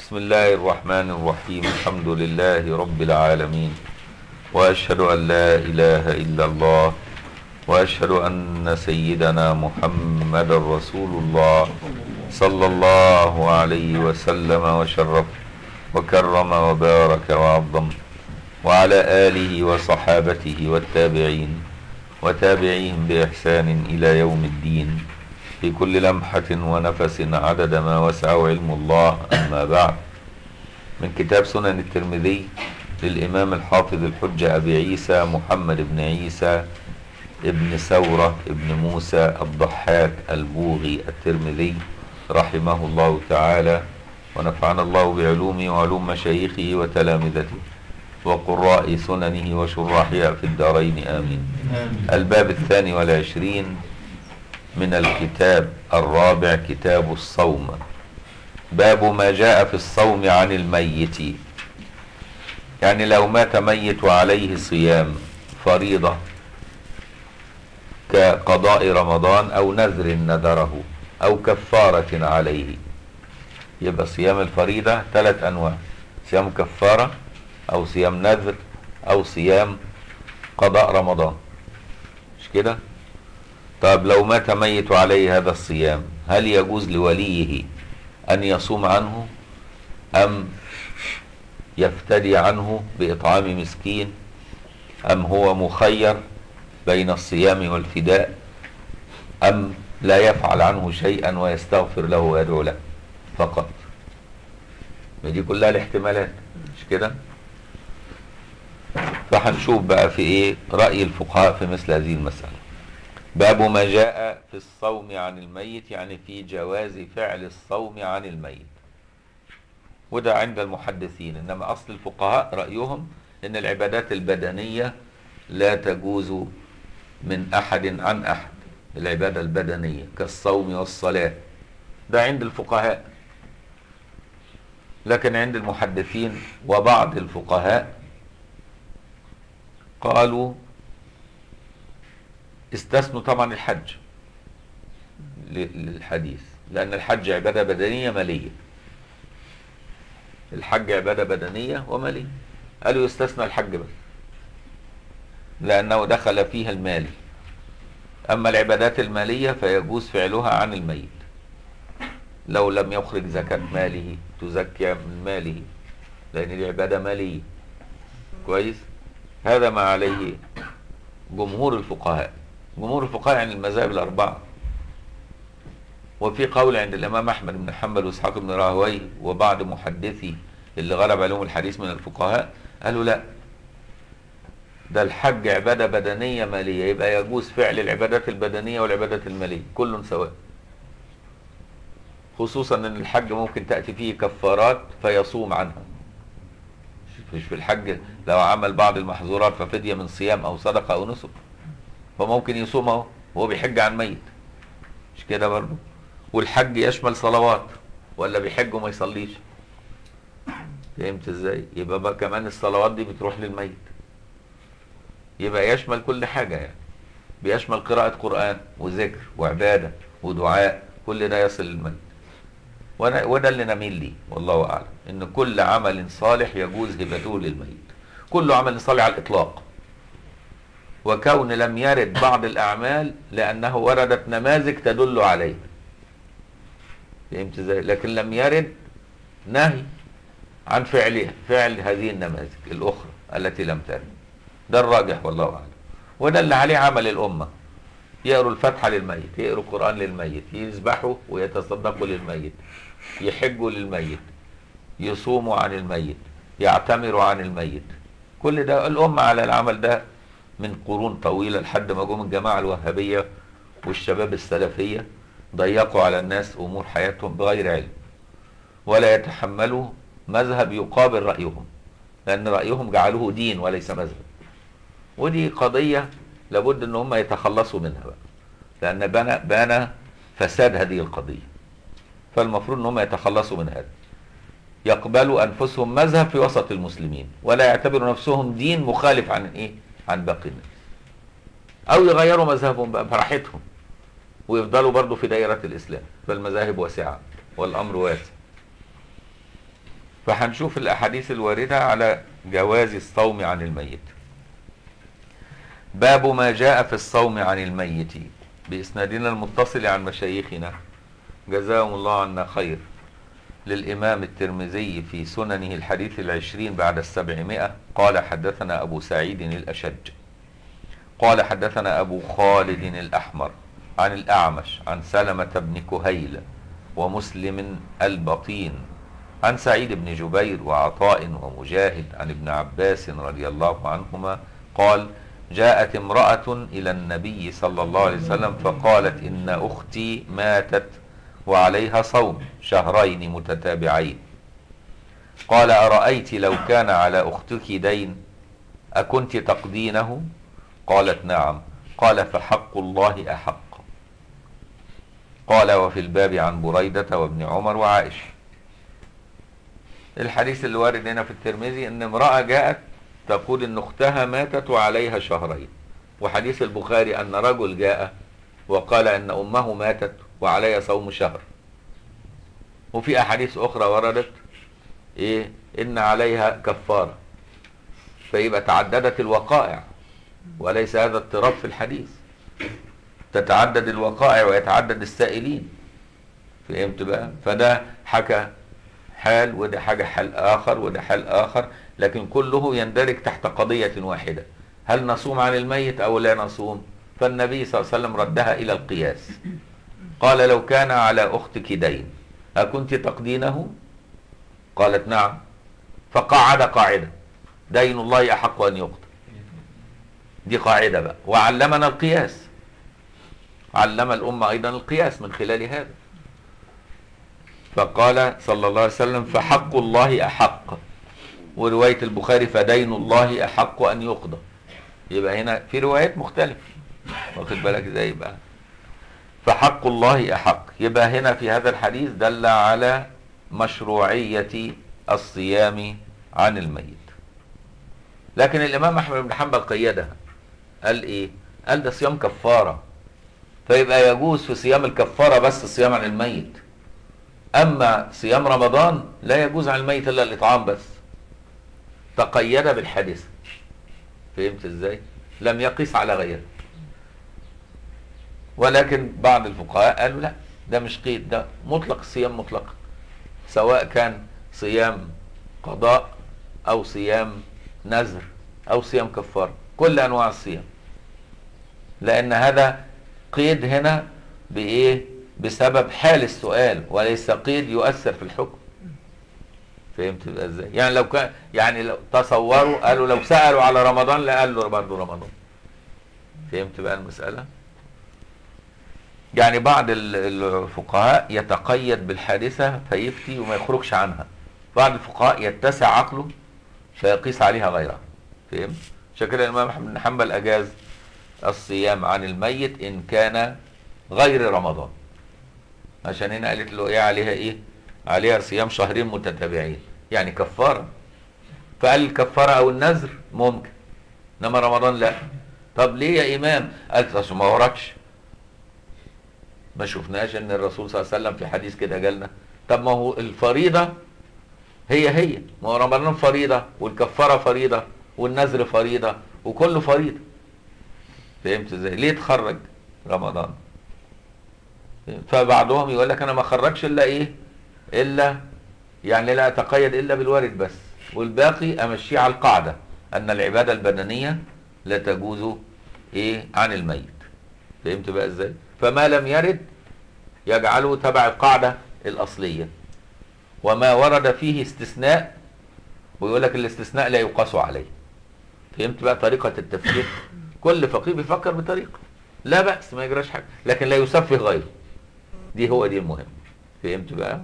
بسم الله الرحمن الرحيم الحمد لله رب العالمين واشهد ان لا اله الا الله واشهد ان سيدنا محمد رسول الله صلى الله عليه وسلم وشرف وكرم وبارك وعظم وعلى اله وصحابته والتابعين وتابعيهم باحسان الى يوم الدين في كل لمحة ونفس عدد ما وسعه علم الله أما بعد من كتاب سنن الترمذي للإمام الحافظ الحجة أبي عيسى محمد بن عيسى ابن ثورة ابن موسى الضحاك البوغي الترمذي رحمه الله تعالى ونفعنا الله بعلومه وعلوم مشايخه وتلامذته وقراء سننه وشراحها في الدارين آمين الباب الثاني والعشرين من الكتاب الرابع كتاب الصوم باب ما جاء في الصوم عن الميت يعني لو مات ميت وعليه صيام فريضة كقضاء رمضان أو نذر نذره أو كفارة عليه يبقى صيام الفريضة ثلاث أنواع صيام كفارة أو صيام نذر أو صيام قضاء رمضان مش كده؟ طب لو مات ميت عليه هذا الصيام هل يجوز لوليه أن يصوم عنه أم يفتدي عنه بإطعام مسكين أم هو مخير بين الصيام والفداء أم لا يفعل عنه شيئا ويستغفر له ويدعو له فقط دي كلها الاحتمالات مش كده فهنشوف بقى في ايه رأي الفقهاء في مثل هذه المسألة باب ما جاء في الصوم عن الميت يعني في جواز فعل الصوم عن الميت وده عند المحدثين انما اصل الفقهاء رايهم ان العبادات البدنيه لا تجوز من احد عن احد العباده البدنيه كالصوم والصلاه ده عند الفقهاء لكن عند المحدثين وبعض الفقهاء قالوا استثنوا طبعا الحج للحديث لأن الحج عبادة بدنية مالية الحج عبادة بدنية ومالية قالوا يستثنى الحج بس لأنه دخل فيها المال أما العبادات المالية فيجوز فعلها عن الميت لو لم يخرج زكاة ماله تزكي من ماله لأن دي عبادة مالية كويس هذا ما عليه جمهور الفقهاء جمهور الفقهاء عن المذاهب الأربعة وفي قول عند الإمام أحمد بن حنبل وإسحاق بن راهوي وبعض محدثي اللي غلب عليهم الحديث من الفقهاء قالوا لا ده الحج عبادة بدنية مالية يبقى يجوز فعل العبادات البدنية والعبادات المالية كل سواء خصوصا ان الحج ممكن تأتي فيه كفارات فيصوم عنها مش في الحج لو عمل بعض المحظورات ففدية من صيام او صدقة او نسك فممكن يصوم اهو وهو بيحج عن ميت مش كده برضه والحج يشمل صلوات ولا بيحج وما يصليش فهمت ازاي يبقى بقى كمان الصلوات دي بتروح للميت يبقى يشمل كل حاجه يعني بيشمل قراءة قرآن وذكر وعبادة ودعاء كل ده يصل للميت وانا وده اللي نميل ليه والله اعلم ان كل عمل صالح يجوز هبته للميت كل عمل صالح على الاطلاق وكون لم يرد بعض الأعمال لأنه وردت نماذج تدل عليه فهمت ازاي لكن لم يرد نهي عن فعلها فعل هذه النماذج الأخرى التي لم ترد ده الراجح والله أعلم وده اللي عليه عمل الأمة يقروا الفاتحة للميت يقروا القرآن للميت يذبحوا ويتصدقوا للميت يحجوا للميت يصوموا عن الميت يعتمروا عن الميت كل ده الأمة على العمل ده من قرون طويلة لحد ما جم الجماعة الوهابية والشباب السلفية ضيقوا على الناس أمور حياتهم بغير علم ولا يتحملوا مذهب يقابل رأيهم لأن رأيهم جعلوه دين وليس مذهب ودي قضية لابد ان هم يتخلصوا منها بقى لأن بنى بنى فساد هذه القضية فالمفروض ان هم يتخلصوا من هذا يقبلوا أنفسهم مذهب في وسط المسلمين ولا يعتبروا نفسهم دين مخالف عن ايه عن باقي الناس او يغيروا مذهبهم بقى براحتهم ويفضلوا برضو في دائرة الاسلام فالمذاهب واسعة والامر واسع فهنشوف الأحاديث الواردة على جواز الصوم عن الميت باب ما جاء في الصوم عن الميت بإسنادنا المتصل عن مشايخنا جزاهم الله عنا خير للإمام الترمذي في سننه الحديث العشرين بعد السبعمائة قال حدثنا أبو سعيد الأشج قال حدثنا أبو خالد الأحمر عن الأعمش عن سلمة بن كهيل ومسلم البطين عن سعيد بن جبير وعطاء ومجاهد عن ابن عباس رضي الله عنهما قال جاءت امرأة إلى النبي صلى الله عليه وسلم فقالت إن أختي ماتت وعليها صوم شهرين متتابعين قال أرأيت لو كان على أختك دين أكنت تقدينه قالت نعم قال فحق الله أحق قال وفي الباب عن بريدة وابن عمر وعائشة الحديث اللي وارد هنا في الترمذي ان امرأة جاءت تقول ان اختها ماتت وعليها شهرين وحديث البخاري ان رجل جاء وقال ان امه ماتت وعليها صوم شهر وفي احاديث اخرى وردت ايه ان عليها كفارة فيبقى تعددت الوقائع وليس هذا اضطراب في الحديث تتعدد الوقائع ويتعدد السائلين فهمت بقى فده حكى حال وده حاجة حال آخر وده حال آخر لكن كله يندرج تحت قضية واحدة هل نصوم عن الميت أو لا نصوم فالنبي صلى الله عليه وسلم ردها إلى القياس قال لو كان على أختك دين أكنت تقدينه قالت نعم فقعد قاعدة دين الله أحق أن يقضى دي قاعدة بقى وعلمنا القياس علم الأمة أيضا القياس من خلال هذا فقال صلى الله عليه وسلم فحق الله أحق ورواية البخاري فدين الله أحق أن يقضى يبقى هنا في روايات مختلفة واخد بالك ازاي بقى فحق الله أحق يبقى هنا في هذا الحديث دل على مشروعية الصيام عن الميت لكن الإمام أحمد بن حنبل قيدها قال إيه قال ده صيام كفارة فيبقى يجوز في صيام الكفارة بس الصيام عن الميت أما صيام رمضان لا يجوز عن الميت إلا الإطعام بس تقيد بالحادثة فهمت إزاي لم يقيس على غيره ولكن بعض الفقهاء قالوا لا ده مش قيد ده مطلق الصيام مطلقا سواء كان صيام قضاء أو صيام نذر أو صيام كفارة كل أنواع الصيام لأن هذا قيد هنا بإيه بسبب حال السؤال وليس قيد يؤثر في الحكم فهمت بقى ازاي يعني لو كان يعني لو تصوروا قالوا لو سألوا على رمضان لقال له برضه رمضان فهمت بقى المسألة يعني بعض الفقهاء يتقيد بالحادثة فيفتي وما يخرجش عنها بعض الفقهاء يتسع عقله فيقيس عليها غيرها فهمت عشان كده الامام احمد بن حنبل اجاز الصيام عن الميت ان كان غير رمضان عشان هنا قالت له ايه عليها ايه عليها صيام شهرين متتابعين يعني كفارة فقال الكفارة او النذر ممكن انما رمضان لا طب ليه يا امام قالت اصل ما وراكش ما شفناش ان الرسول صلى الله عليه وسلم في حديث كده جالنا طب ما هو الفريضة هي هي ما هو رمضان فريضة والكفارة فريضة والنذر فريضة وكله فريضة فهمت ازاي ليه تخرج رمضان فبعضهم يقول لك انا ما اخرجش الا ايه الا يعني لا اتقيد الا بالوارد بس والباقي امشيه على القاعده ان العباده البدنيه لا تجوز ايه عن الميت فهمت بقى ازاي فما لم يرد يجعله تبع القاعده الاصليه وما ورد فيه استثناء ويقول لك الاستثناء لا يقاس عليه فهمت بقى طريقه التفكير كل فقيه بيفكر بطريقه لا بأس ما يجراش حاجه لكن لا يسفه غيره دي هو دي المهم فهمت بقى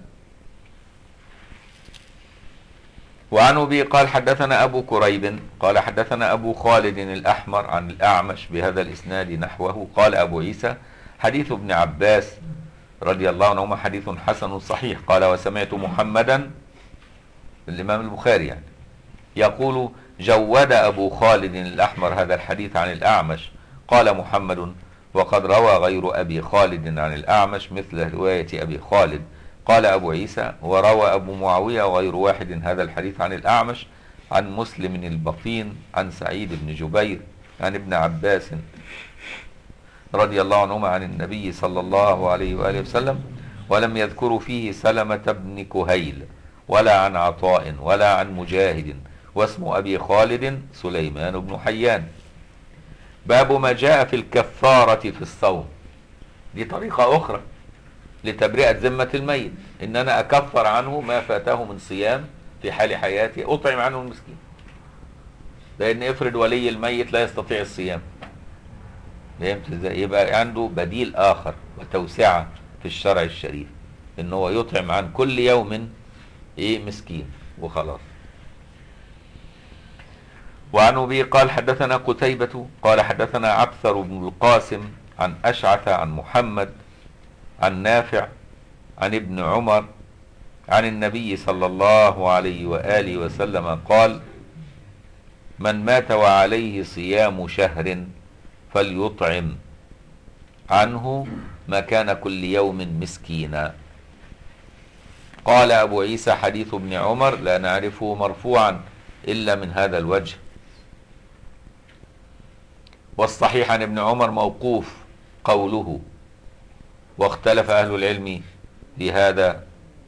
وعن ابي قال حدثنا ابو كريب قال حدثنا ابو خالد الاحمر عن الاعمش بهذا الاسناد نحوه قال ابو عيسى حديث ابن عباس رضي الله عنهما حديث حسن صحيح قال وسمعت محمدا الامام البخاري يعني يقول جود ابو خالد الاحمر هذا الحديث عن الاعمش قال محمد وقد روى غير أبي خالد عن الأعمش مثل رواية أبي خالد قال أبو عيسى وروى أبو معاوية وغير واحد هذا الحديث عن الأعمش عن مسلم البطين عن سعيد بن جبير عن ابن عباس رضي الله عنهما عن النبي صلى الله عليه وآله وسلم ولم يذكروا فيه سلمة بن كهيل ولا عن عطاء ولا عن مجاهد واسم أبي خالد سليمان بن حيان باب ما جاء في الكفارة في الصوم دي طريقة أخرى لتبرئة ذمة الميت إن أنا أكفر عنه ما فاته من صيام في حال حياته أطعم عنه المسكين لأن افرض ولي الميت لا يستطيع الصيام فهمت ازاي؟ يبقى عنده بديل آخر وتوسعة في الشرع الشريف إن هو يطعم عن كل يوم إيه مسكين وخلاص وعن أبي قال حدثنا قتيبة قال حدثنا عبثر بن القاسم عن أشعث عن محمد عن نافع عن ابن عمر عن النبي صلى الله عليه وآله وسلم قال من مات وعليه صيام شهر فليطعم عنه مكان كل يوم مسكينا قال أبو عيسى حديث ابن عمر لا نعرفه مرفوعا إلا من هذا الوجه والصحيح عن ابن عمر موقوف قوله واختلف أهل العلم في هذا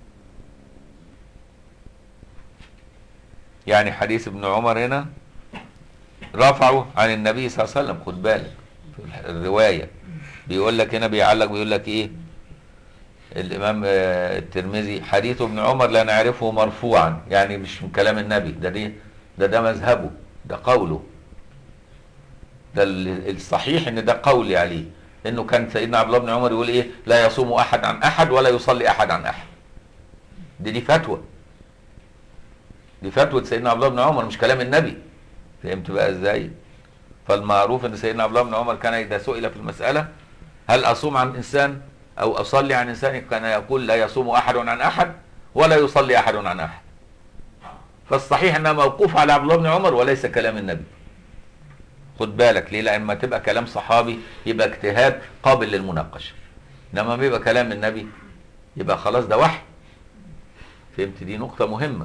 يعني حديث ابن عمر هنا رفعه عن النبي صلى الله عليه وسلم خد بالك في الرواية بيقول لك هنا بيعلق بيقول لك ايه الامام آه، الترمذي حديث ابن عمر لا نعرفه مرفوعا يعني مش من كلام النبي ده دي ده ده مذهبه ده قوله ده ال- الصحيح ان ده قولي عليه انه كان سيدنا عبد الله بن عمر يقول ايه لا يصوم احد عن احد ولا يصلي احد عن احد دي دي فتوى دي فتوى سيدنا عبد الله بن عمر مش كلام النبي فهمت بقى ازاي فالمعروف ان سيدنا عبد الله بن عمر كان اذا سئل في المساله هل اصوم عن انسان او اصلي عن انسان كان يقول لا يصوم احد عن احد ولا يصلي احد عن احد فالصحيح انها موقوف على عبد الله بن عمر وليس كلام النبي خد بالك ليه لما تبقى كلام صحابي يبقى اجتهاد قابل للمناقشه انما ما يبقى كلام النبي يبقى خلاص ده وحي فهمت دي نقطه مهمه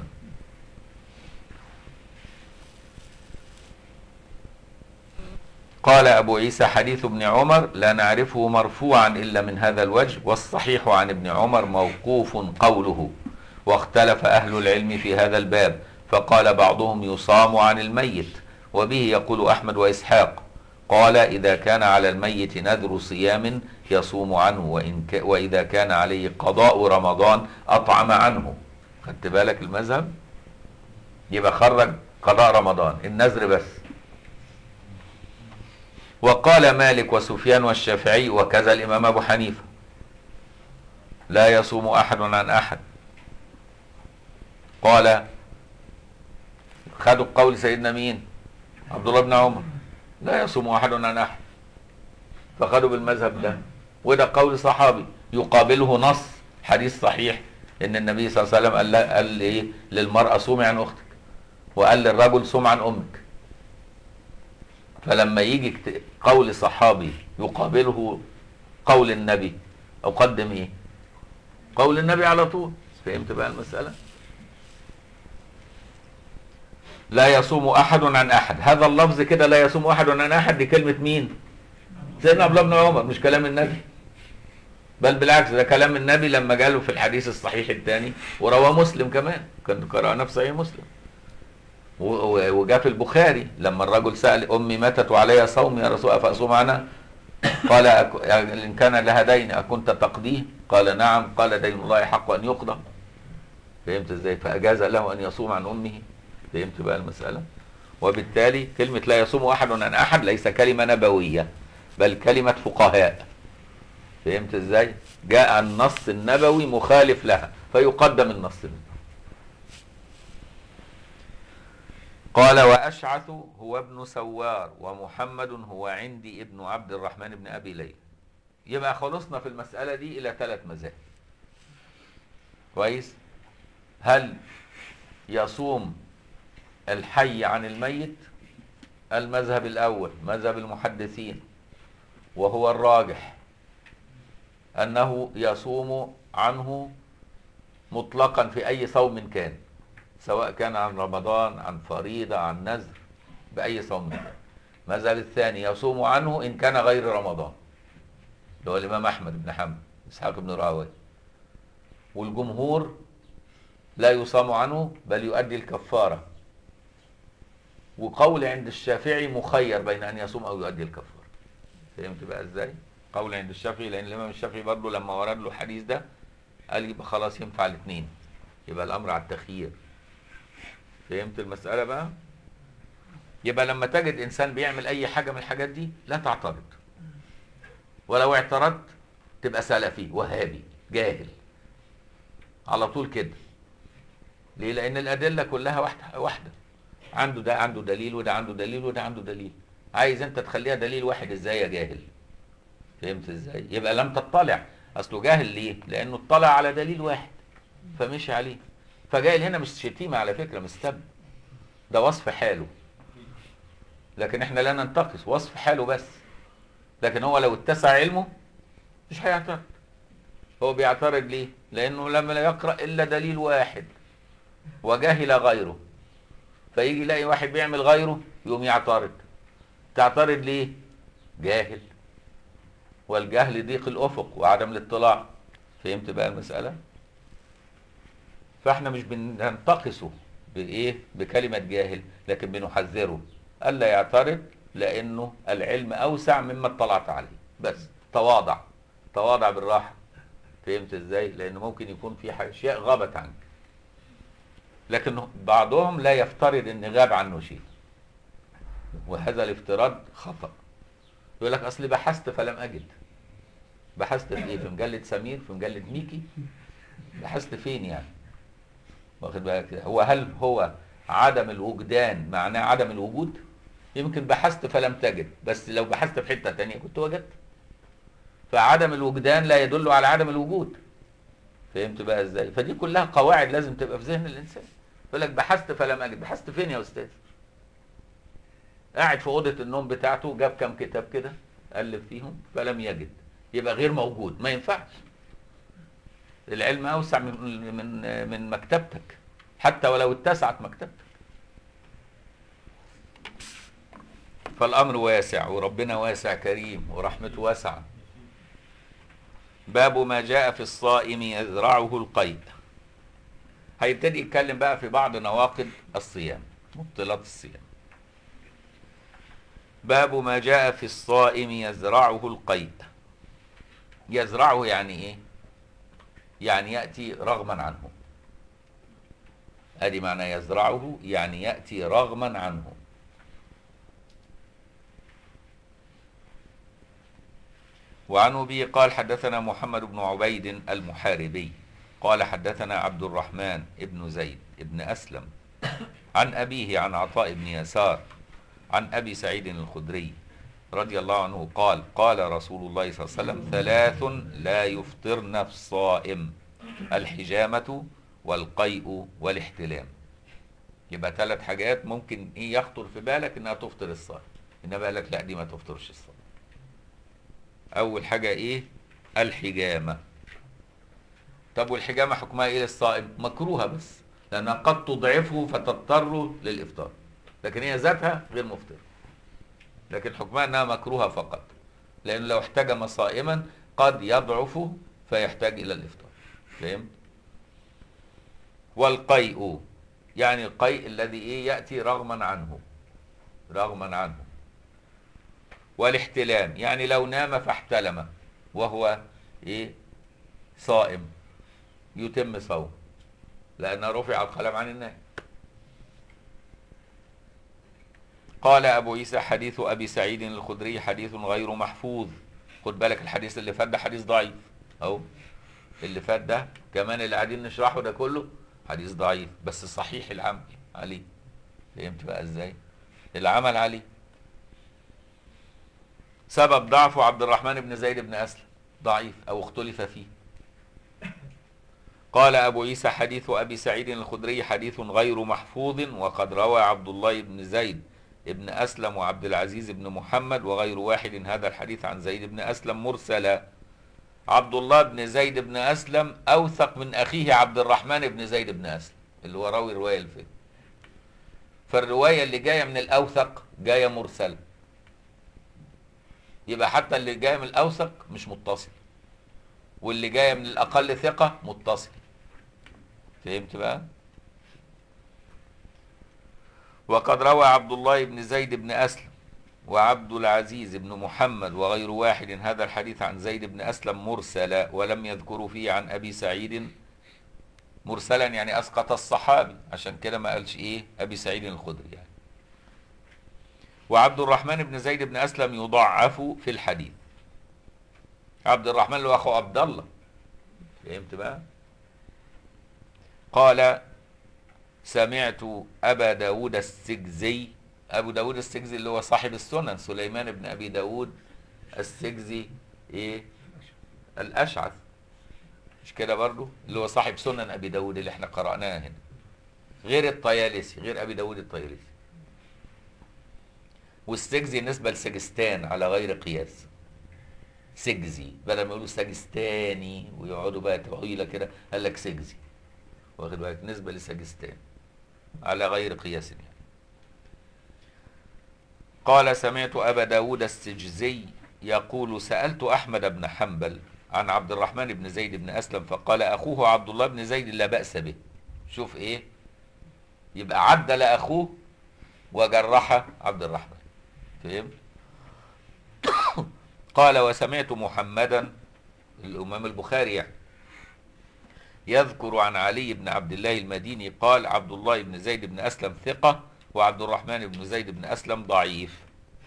قال أبو عيسى حديث ابن عمر لا نعرفه مرفوعا إلا من هذا الوجه والصحيح عن ابن عمر موقوف قوله واختلف أهل العلم في هذا الباب فقال بعضهم يصام عن الميت وبه يقول أحمد وإسحاق قال إذا كان على الميت نذر صيام يصوم عنه وإن ك... وإذا كان عليه قضاء رمضان أطعم عنه خدت بالك المذهب يبقى خرج قضاء رمضان النذر بس وقال مالك وسفيان والشافعي وكذا الإمام أبو حنيفة لا يصوم أحد عن أحد قال خدوا قول سيدنا مين عبد الله بن عمر لا يصوم أحد عن أحد فخدوا بالمذهب ده وده قول صحابي يقابله نص حديث صحيح ان النبي صلى الله عليه وسلم قال, لا- قال ايه للمرأة صومي عن اختك وقال للرجل صوم عن امك فلما يجي كت- قول صحابي يقابله قول النبي اقدم ايه قول النبي على طول فهمت بقى المسألة لا يصوم احد عن احد هذا اللفظ كده لا يصوم احد عن احد دي كلمة مين سيدنا عبد الله بن عمر مش كلام النبي بل بالعكس ده كلام النبي لما جاله في الحديث الصحيح الثاني ورواه مسلم كمان كان قرأنا في صحيح مسلم و- و- وجاء في البخاري لما الرجل سأل أمي ماتت وعليها صوم يا رسول الله فأصوم عنها قال أك- إن كان لها دين أكنت تقضيه قال نعم قال دين الله حق أن يقضى فهمت ازاي فأجاز له أن يصوم عن أمه فهمت بقى المسألة وبالتالي كلمة لا يصوم أحد عن أحد ليس كلمة نبوية بل كلمة فقهاء فهمت ازاي جاء النص النبوي مخالف لها فيقدم النص النبوي قال وأشعث هو ابن سوار ومحمد هو عندي ابن عبد الرحمن بن أبي ليلى يبقى خلصنا في المسألة دي إلى ثلاث مذاهب كويس هل يصوم الحي عن الميت المذهب الأول مذهب المحدثين وهو الراجح أنه يصوم عنه مطلقا في اي صوم كان سواء كان عن رمضان عن فريضة عن نذر بأي صوم كان المذهب الثاني يصوم عنه إن كان غير رمضان اللي هو الإمام أحمد بن حنبل إسحاق بن راهويه والجمهور لا يصام عنه بل يؤدي الكفارة وقول عند الشافعي مخير بين أن يصوم أو يؤدي الكفارة فهمت بقى إزاي؟ قول عند الشافعي لأن الإمام الشافعي برضه لما ورد له الحديث ده قال يبقى خلاص ينفع الاثنين يبقى الأمر على التخيير فهمت المسألة بقى؟ يبقى لما تجد إنسان بيعمل أي حاجة من الحاجات دي لا تعترض ولو اعترضت تبقى سلفي وهابي جاهل على طول كده ليه لان الادله كلها واحده واحده عنده ده عنده دليل وده عنده دليل وده عنده دليل عايز انت تخليها دليل واحد ازاي يا جاهل فهمت ازاي يبقى لم تطلع اصله جاهل ليه لانه اطلع على دليل واحد فمشي عليه فجاهل هنا مش شتيمه على فكره مش سب ده وصف حاله لكن احنا لا ننتقص وصف حاله بس لكن هو لو اتسع علمه مش هيعترض هو بيعترض ليه لانه لما لا يقرا الا دليل واحد وجهل غيره فيجي يلاقي واحد بيعمل غيره يقوم يعترض تعترض ليه جاهل والجهل ضيق الافق وعدم الاطلاع فهمت بقى المساله فاحنا مش بننتقصه بايه بكلمه جاهل لكن بنحذره الا يعترض لانه العلم اوسع مما اطلعت عليه بس تواضع تواضع بالراحه فهمت ازاي لان ممكن يكون في اشياء غابت عنك لكن بعضهم لا يفترض ان غاب عنه شيء وهذا الافتراض خطا يقول لك اصل بحثت فلم اجد بحثت في ايه في مجله سمير في مجله ميكي بحثت فين يعني واخد بالك هو هل هو عدم الوجدان معناه عدم الوجود يمكن بحثت فلم تجد بس لو بحثت في حته تانية كنت وجدت فعدم الوجدان لا يدل على عدم الوجود فهمت بقى ازاي فدي كلها قواعد لازم تبقى في ذهن الانسان يقول لك بحثت فلم اجد بحثت فين يا استاذ قاعد في اوضه النوم بتاعته جاب كام كتاب كده الف فيهم فلم يجد يبقى غير موجود ما ينفعش العلم اوسع من من من مكتبتك حتى ولو اتسعت مكتبتك فالامر واسع وربنا واسع كريم ورحمته واسعه باب ما جاء في الصائم يزرعه القيد هيبتدي يتكلم بقى في بعض نواقض الصيام مبطلات الصيام باب ما جاء في الصائم يزرعه القيد يزرعه يعني ايه يعني ياتي رغما عنه ادي معنى يزرعه يعني ياتي رغما عنه وعن ابي قال حدثنا محمد بن عبيد المحاربي قال حدثنا عبد الرحمن ابن زيد ابن اسلم عن ابيه عن عطاء بن يسار عن ابي سعيد الخدري رضي الله عنه قال قال رسول الله صلى الله عليه وسلم ثلاث لا يفطرن الصائم الحجامة والقيء والاحتلام يبقى ثلاث حاجات ممكن ايه يخطر في بالك انها تفطر الصائم انما بالك لا دي ما تفطرش الصائم اول حاجة ايه الحجامة طب والحجامة حكمها ايه للصائم مكروهة بس لانها قد تضعفه فتضطر للافطار لكن هي ذاتها غير مفطرة لكن حكمها انها مكروهة فقط لان لو احتجم صائما قد يضعف فيحتاج الى الافطار فهمت والقيء يعني القيء الذي ايه ياتي رغما عنه رغما عنه والاحتلام يعني لو نام فاحتلم وهو ايه صائم يتم صوم لان رفع القلم عن النائم قال ابو عيسى حديث ابي سعيد الخدري حديث غير محفوظ خد بالك الحديث اللي فات ده حديث ضعيف اهو اللي فات ده كمان اللي قاعدين نشرحه ده كله حديث ضعيف بس صحيح العمل عليه فهمت بقى ازاي العمل عليه سبب ضعفه عبد الرحمن بن زيد بن اسلم ضعيف او اختلف فيه قال ابو عيسى حديث ابي سعيد الخدري حديث غير محفوظ وقد روى عبد الله بن زيد ابن اسلم وعبد العزيز بن محمد وغير واحد هذا الحديث عن زيد بن اسلم مرسلا عبد الله بن زيد بن أسلم أوثق من أخيه عبد الرحمن بن زيد بن أسلم اللي هو راوي رواية الفيل فالرواية اللي جاية من الأوثق جاية مرسلة يبقى حتى اللي جاية من الأوثق مش متصل واللي جاية من الأقل ثقة متصل فهمت بقى؟ وقد روى عبد الله بن زيد بن أسلم وعبد العزيز بن محمد وغير واحد هذا الحديث عن زيد بن أسلم مرسلا ولم يذكروا فيه عن أبي سعيد مرسلا يعني أسقط الصحابي عشان كده ما قالش إيه أبي سعيد الخدري يعني وعبد الرحمن بن زيد بن أسلم يضعف في الحديث عبد الرحمن اللي هو أخو عبد الله فهمت بقى قال سمعت أبا داود السجزي أبو داود السجزي اللي هو صاحب السنن سليمان بن أبي داود السجزي إيه الأشعث مش كده برضو اللي هو صاحب سنن أبي داود اللي احنا قرأناها هنا غير الطيالسي غير أبي داود الطيالسي والسجزي نسبة لسجستان على غير قياس سجزي بدل ما يقولوا سجستاني ويقعدوا بقى طويلة كده قال لك سجزي واخد بالك نسبة لسجستان على غير قياس يعني قال سمعت أبا داود السجزي يقول سألت أحمد بن حنبل عن عبد الرحمن بن زيد بن أسلم فقال أخوه عبد الله بن زيد لا بأس به شوف إيه يبقى عدل أخوه وجرح عبد الرحمن فهمت قال وسمعت محمدا الإمام البخاري يعني يذكر عن علي بن عبد الله المديني قال عبد الله بن زيد بن أسلم ثقة وعبد الرحمن بن زيد بن أسلم ضعيف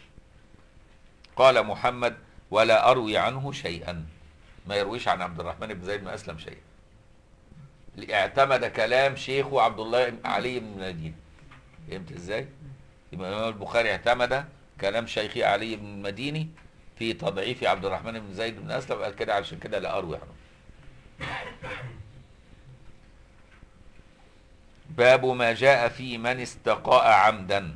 قال محمد ولا أروي عنه شيئا ما يرويش عن عبد الرحمن بن زيد بن أسلم شيئا اعتمد كلام شيخه عبد الله علي بن المديني فهمت ازاي؟ يبقى الإمام البخاري اعتمد كلام شيخي علي بن المديني في تضعيف عبد الرحمن بن زيد بن أسلم قال كده علشان كده لا أروي عنه باب ما جاء في من استقاء عمدا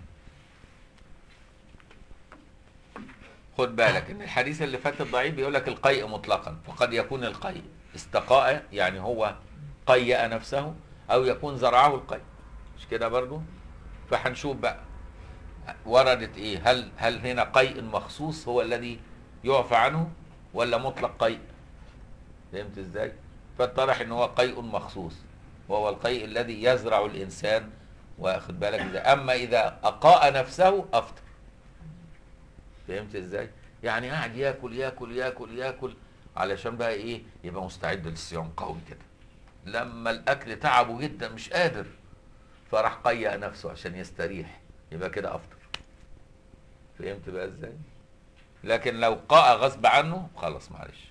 خد بالك ان الحديث اللي فات الضعيف بيقول لك القيء مطلقا فقد يكون القيء استقاء يعني هو قيأ نفسه او يكون زرعه القيء مش كده برضو فهنشوف بقى وردت ايه هل هل هنا قيء مخصوص هو الذي يعفى عنه ولا مطلق قيء فهمت ازاي فاتضح ان هو قيء مخصوص وهو القيء الذي يزرع الانسان واخد بالك إذا اما اذا اقاء نفسه افطر فهمت ازاي يعني قاعد ياكل ياكل ياكل ياكل علشان بقى ايه يبقى مستعد للصيام قوي كده لما الاكل تعبه جدا مش قادر فراح قيأ نفسه عشان يستريح يبقى كده افطر فهمت بقى ازاي لكن لو قاء غصب عنه خلاص معلش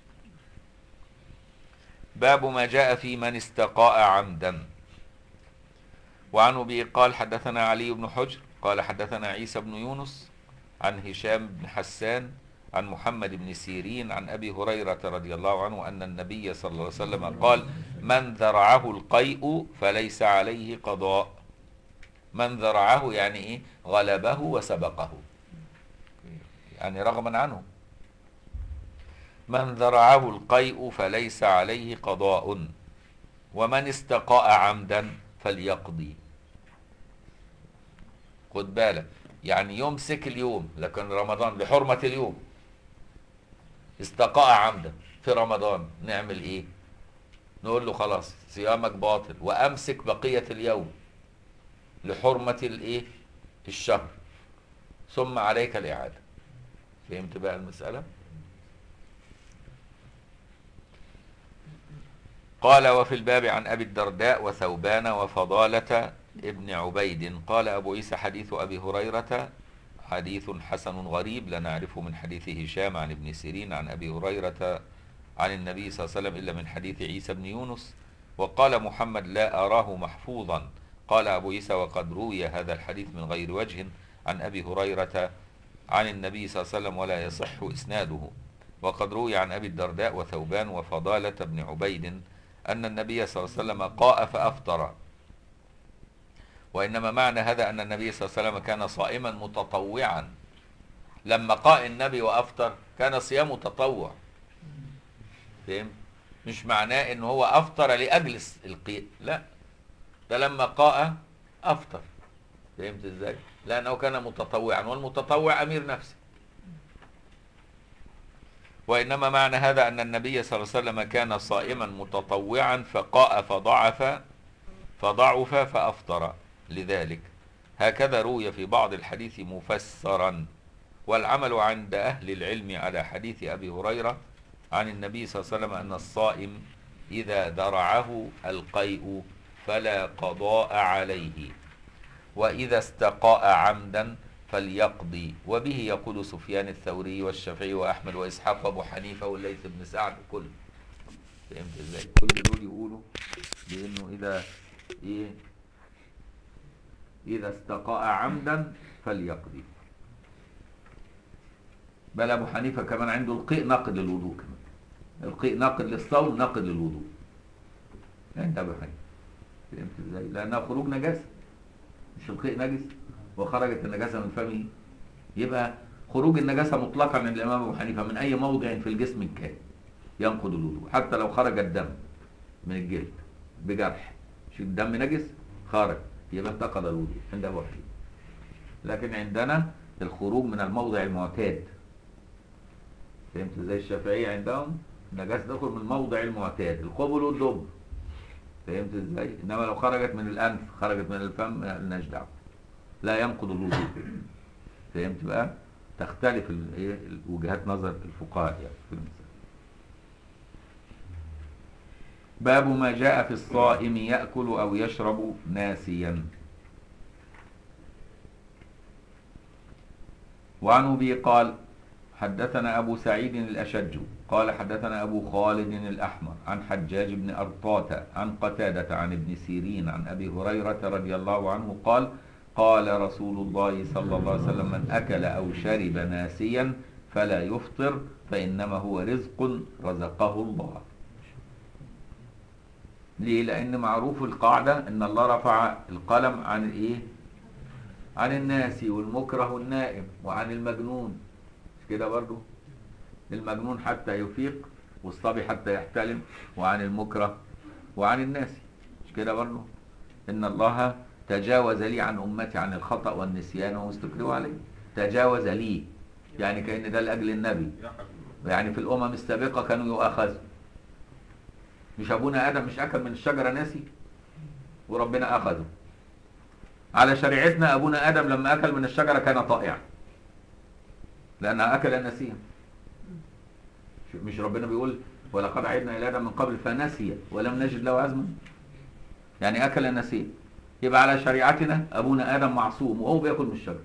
باب ما جاء في من استقاء عمدا وعن ابي قال حدثنا علي بن حجر قال حدثنا عيسى بن يونس عن هشام بن حسان عن محمد بن سيرين عن ابي هريره رضي الله عنه ان النبي صلى الله عليه وسلم قال من ذرعه القيء فليس عليه قضاء من ذرعه يعني ايه غلبه وسبقه يعني رغما عنه من ذرعه القيء فليس عليه قضاء ومن استقاء عمدا فليقضي خد بالك يعني يمسك اليوم لكن رمضان لحرمة اليوم استقاء عمدا في رمضان نعمل ايه نقول له خلاص صيامك باطل وامسك بقية اليوم لحرمة الايه الشهر ثم عليك الاعادة فهمت بقى المسألة قال وفي الباب عن ابي الدرداء وثوبان وفضالة ابن عبيد قال ابو عيسى حديث ابي هريرة حديث حسن غريب لا نعرفه من حديث هشام عن ابن سيرين عن ابي هريرة عن النبي صلى الله عليه وسلم الا من حديث عيسى بن يونس وقال محمد لا اراه محفوظا قال ابو عيسى وقد روي هذا الحديث من غير وجه عن ابي هريرة عن النبي صلى الله عليه وسلم ولا يصح اسناده وقد روي عن ابي الدرداء وثوبان وفضالة بن عبيد أن النبي صلى الله عليه وسلم قاء فأفطر وإنما معنى هذا أن النبي صلى الله عليه وسلم كان صائما متطوعا لما قاء النبي وأفطر كان صيامه تطوع فهمت مش معناه ان هو افطر لاجل الس- القيء لا ده لما قاء افطر فهمت ازاي لانه كان متطوعا والمتطوع امير نفسه وانما معنى هذا ان النبي صلى الله عليه وسلم كان صائما متطوعا فقاء فضعف فضعف فافطر لذلك هكذا روي في بعض الحديث مفسرا والعمل عند اهل العلم على حديث ابي هريره عن النبي صلى الله عليه وسلم ان الصائم اذا درعه القيء فلا قضاء عليه واذا استقاء عمدا فليقضي وبه يقول سفيان الثوري والشافعي واحمد واسحاق وابو حنيفه والليث بن سعد كل فهمت ازاي كل دول يقولوا بانه اذا ايه اذا استقاء عمدا فليقضي بل ابو حنيفه كمان عنده القيء ناقض للوضوء كمان القيء ناقض للصوم ناقض للوضوء عند ابو حنيفه فهمت ازاي لانها خروج نجاسه مش القيء نجس وخرجت النجاسه من فمه يبقى خروج النجاسه مطلقا عند الامام ابو حنيفه من اي موضع في الجسم كان ينقض الوضوء حتى لو خرج الدم من الجلد بجرح مش الدم نجس خرج يبقى انتقض الوضوء عند ابو حنيفه لكن عندنا الخروج من الموضع المعتاد فهمت ازاي الشافعيه عندهم النجاسه تخرج من الموضع المعتاد القبل والدب فهمت ازاي انما لو خرجت من الانف خرجت من الفم مالناش دعوه لا ينقض الوضوء فهمت بقى تختلف ال- إيه وجهات نظر الفقهاء يعني في المسألة باب ما جاء في الصائم يأكل أو يشرب ناسيا وعن أبي قال حدثنا أبو سعيد الأشج قال حدثنا أبو خالد الأحمر عن حجاج بن أرطاة عن قتادة عن ابن سيرين عن أبي هريرة رضي الله عنه قال قال رسول الله صلى الله عليه وسلم من أكل أو شرب ناسيا فلا يفطر فإنما هو رزق رزقه الله ليه؟ لأن معروف القاعدة إن الله رفع القلم عن الإيه؟ عن الناس والمكره والنائم وعن المجنون مش كده برضو المجنون حتى يفيق والصبي حتى يحتلم وعن المكره وعن الناس مش كده برضو ان الله تجاوز لي عن امتي عن الخطا والنسيان وما استكرهوا عليه تجاوز لي يعني كان ده لاجل النبي يعني في الامم السابقه كانوا يؤاخذوا مش ابونا ادم مش اكل من الشجره ناسي وربنا اخذه على شريعتنا ابونا ادم لما اكل من الشجره كان طائعا لانها اكل نسيا مش ربنا بيقول ولقد عهدنا الى ادم من قبل فنسي ولم نجد له عزما يعني اكل نسيا يبقى على شريعتنا ابونا ادم معصوم وهو بياكل من الشجره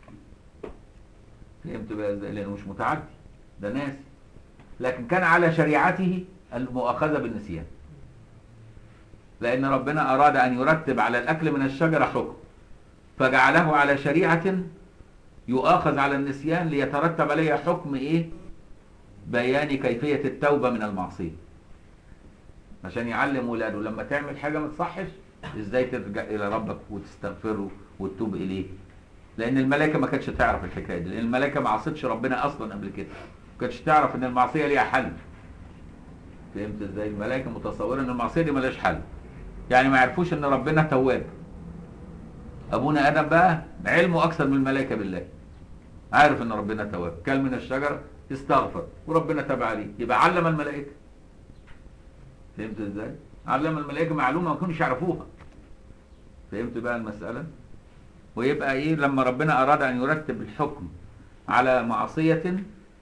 فهمت بقى ازاي لانه مش متعدي ده ناسي لكن كان على شريعته المؤاخذه بالنسيان لان ربنا اراد ان يرتب على الاكل من الشجره حكم فجعله على شريعه يؤاخذ على النسيان ليترتب عليها حكم ايه بيان كيفيه التوبه من المعصيه عشان يعلم ولاده لما تعمل حاجه ما تصحش ازاي ترجع الى ربك وتستغفره وتتوب اليه لان الملائكه ما كانتش تعرف الحكايه دي لان الملائكه ما عصتش ربنا اصلا قبل كده ما كانتش تعرف ان المعصيه ليها حل فهمت ازاي الملائكه متصوره ان المعصيه دي ملهاش حل يعني ما يعرفوش ان ربنا تواب ابونا ادم بقى علمه اكثر من الملائكه بالله عارف ان ربنا تواب كل من الشجره استغفر وربنا تاب عليه يبقى علم الملائكه فهمت ازاي علم الملائكه معلومه ما كانوش يعرفوها فهمت بقى المساله ويبقى ايه لما ربنا اراد ان يرتب الحكم على معصيه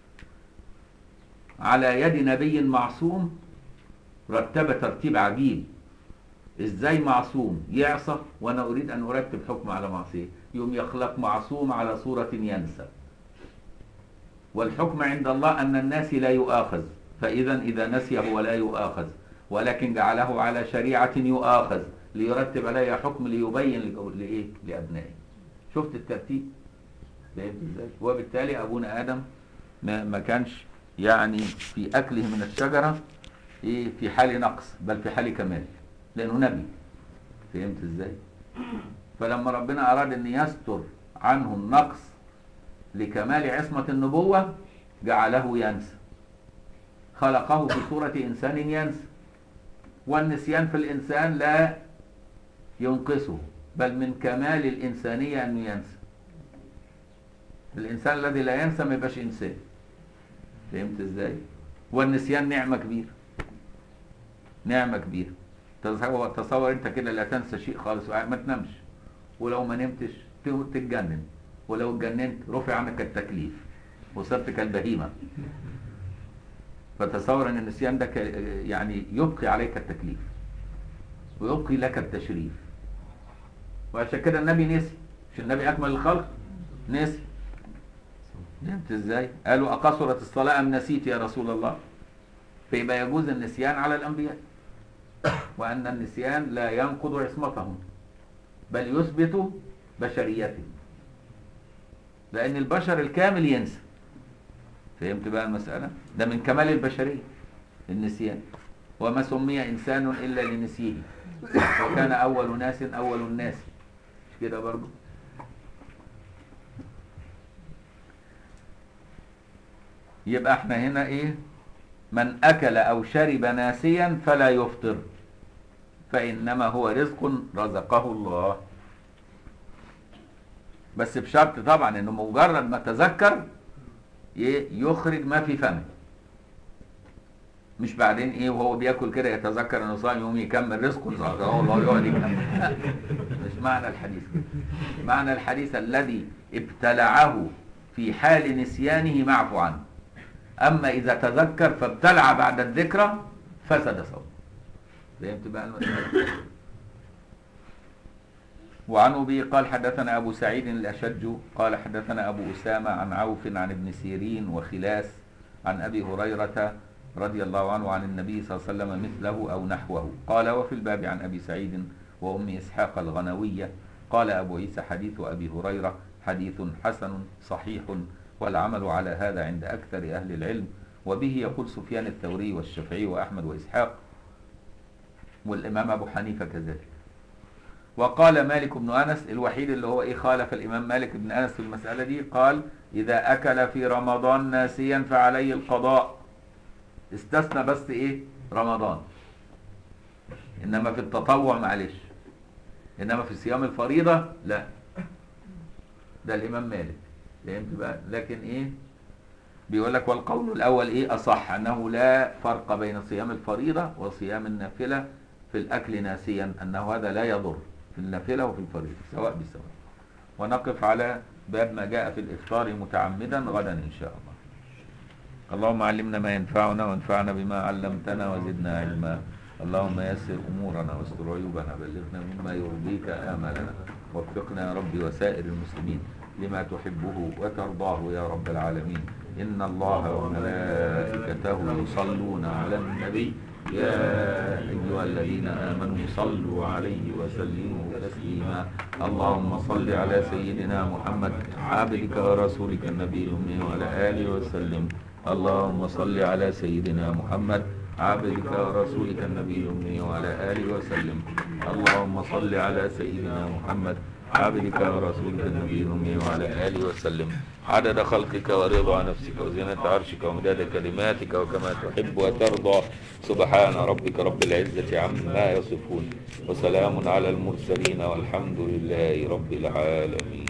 على يد نبي معصوم رتب ترتيب عجيب ازاي معصوم يعصى وانا اريد ان ارتب حكم على معصيه يوم يخلق معصوم على صوره ينسى والحكم عند الله ان الناس لا يؤاخذ فاذا اذا نسي هو لا يؤاخذ ولكن جعله على شريعه يؤاخذ ليرتب عليها حكم ليبين لك- لايه لابنائه شفت الترتيب فهمت ازاي وبالتالي ابونا ادم ما, ما كانش يعني في اكله من الشجره ايه في حال نقص بل في حال كمال لانه نبي فهمت ازاي فلما ربنا اراد ان يستر عنه النقص لكمال عصمه النبوه جعله ينسى خلقه في صورة إنسان ينسى والنسيان في الإنسان لا ينقصه بل من كمال الإنسانية أنه ينسى الإنسان الذي لا ينسى ما يبقاش إنسان فهمت إزاي؟ والنسيان نعمة كبيرة نعمة كبيرة تصور, تصور أنت كده لا تنسى شيء خالص ما تنامش ولو ما نمتش تتجنن ولو اتجننت رفع عنك التكليف وصرت كالبهيمة فتصور ان النسيان ده ك- يعني يبقي عليك التكليف ويبقي لك التشريف وعشان كده النبي نسي مش النبي اكمل الخلق نسي فهمت ازاي قالوا اقصرت الصلاه ام نسيت يا رسول الله فيبقى يجوز النسيان على الانبياء وان النسيان لا ينقض عصمتهم بل يثبت بشريتهم لان البشر الكامل ينسى فهمت بقى المسألة ده من كمال البشرية النسيان وما سمي إنسان إلا لنسيه وكان أول ناس أول الناس مش كده برضو يبقى احنا هنا ايه من أكل أو شرب ناسيا فلا يفطر فإنما هو رزق رزقه الله بس بشرط طبعا انه مجرد ما تذكر يخرج ما في فمه مش بعدين ايه وهو بياكل كده يتذكر انه صايم يقوم يكمل رزقه رزقه الله يقعد يكمل مش معنى الحديث كده معنى الحديث الذي ابتلعه في حال نسيانه معفو عنه اما اذا تذكر فابتلع بعد الذكرى فسد صومه فهمت بقى المسألة وعن أبي قال حدثنا أبو سعيد الأشج قال حدثنا أبو أسامة عن عوف عن ابن سيرين وخلاس عن أبي هريرة رضي الله عنه عن النبي صلى الله عليه وسلم مثله أو نحوه قال وفي الباب عن أبي سعيد وأم إسحاق الغنوية قال أبو عيسى حديث أبي هريرة حديث حسن صحيح والعمل على هذا عند أكثر أهل العلم وبه يقول سفيان الثوري والشافعي وأحمد وإسحاق والإمام أبو حنيفة كذلك وقال مالك بن أنس الوحيد اللي هو إيه خالف الإمام مالك بن أنس في المسألة دي قال إذا أكل في رمضان ناسيا فعليه القضاء استثنى بس إيه رمضان إنما في التطوع معلش إنما في صيام الفريضة لا ده الإمام مالك فهمت بقى لكن إيه بيقول لك والقول الأول إيه أصح أنه لا فرق بين صيام الفريضة وصيام النافلة في الأكل ناسيا أنه هذا لا يضر في النافلة وفي الفريضة سواء بسواء ونقف على باب ما جاء في الإفطار متعمدا غدا إن شاء الله اللهم علمنا ما ينفعنا وانفعنا بما علمتنا وزدنا علما اللهم يسر أمورنا واستر عيوبنا بلغنا مما يرضيك آملنا وفقنا يا رب وسائر المسلمين لما تحبه وترضاه يا رب العالمين إن الله وملائكته يصلون على النبي يا أيها الذين آمنوا صلوا عليه وسلموا تسليما اللهم صل على سيدنا محمد عبدك ورسولك النبي الأمي وعلى آله وسلم اللهم صل على سيدنا محمد عبدك ورسولك النبي الأمي وعلى آله وسلم اللهم صل على سيدنا محمد عبدك ورسولك النبي الأمي وعلى آله وسلم عدد خلقك ورضا نفسك وزنة عرشك ومداد كلماتك وكما تحب وترضى سبحان ربك رب العزة عما يصفون وسلام على المرسلين والحمد لله رب العالمين